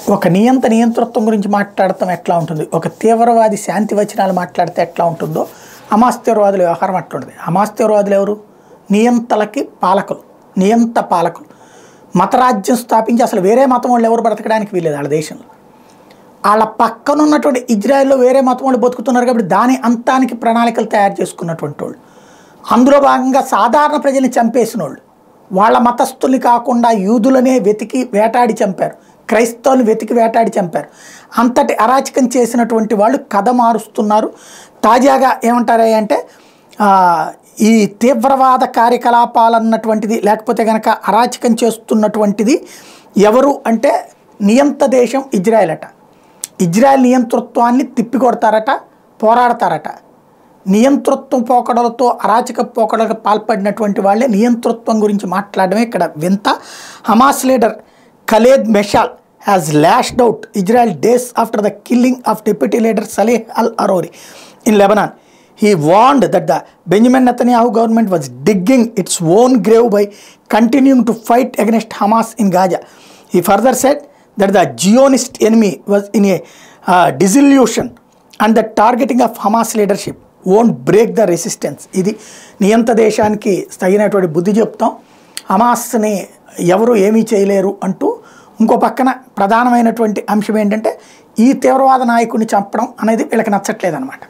ఒక నియంత నియంతృత్వం గురించి మాట్లాడటం ఎట్లా ఉంటుంది ఒక తీవ్రవాది శాంతి వచనాలు మాట్లాడితే ఎట్లా ఉంటుందో హమాస్ తీవ్రవాదుల వ్యవహారం అట్లా ఉంటుంది హమాస్ తీవ్రవాదులు ఎవరు నియంతలకి పాలకులు నియంత పాలకులు మతరాజ్యం స్థాపించి అసలు వేరే మతం వాళ్ళు ఎవరు బ్రతకడానికి వీలేదు వాళ్ళ దేశంలో వాళ్ళ పక్కన ఉన్నటువంటి ఇజ్రాయెల్లో వేరే మతం వాళ్ళు బతుకుతున్నారు కాబట్టి దాని అంతానికి ప్రణాళికలు తయారు చేసుకున్నటువంటి వాళ్ళు అందులో భాగంగా సాధారణ ప్రజల్ని చంపేసిన వాళ్ళు వాళ్ళ మతస్థుల్ని కాకుండా యూదులనే వెతికి వేటాడి చంపారు క్రైస్తవుని వెతికి వేటాడి చంపారు అంతటి అరాచకం చేసినటువంటి వాళ్ళు కథ మారుస్తున్నారు తాజాగా ఏమంటారా అంటే ఆ, ఈ తీవ్రవాద కార్యకలాపాలన్నటువంటిది లేకపోతే కనుక అరాచకం చేస్తున్నటువంటిది ఎవరు అంటే నియంత దేశం ఇజ్రాయెల్ అట ఇజ్రాయెల్ నియంతృత్వాన్ని తిప్పికొడతారట పోరాడతారట నియంతృత్వం పోకడలతో అరాచక పోకడలకు పాల్పడినటువంటి వాళ్ళే నియంతృత్వం గురించి మాట్లాడడమే ఇక్కడ వింత Hamas leader Khaled Meshaal has lashed out Israel days after the killing of deputy leader Saleh al Arouri in Lebanon he warned that the Benjamin Netanyahu government was digging its own grave by continuing to fight against Hamas in Gaza he further set that the Zionist enemy was in a uh, disillusion and the targeting of Hamas leadership won't break the resistance. ఇది నియంత దేశానికి తగినటువంటి బుద్ధి చెప్తాం హమాస్ని ఎవరు ఏమీ చేయలేరు అంటూ ఇంకో పక్కన ప్రధానమైనటువంటి అంశం ఏంటంటే ఈ తీవ్రవాద నాయకుడిని చంపడం అనేది వీళ్ళకి నచ్చట్లేదన్నమాట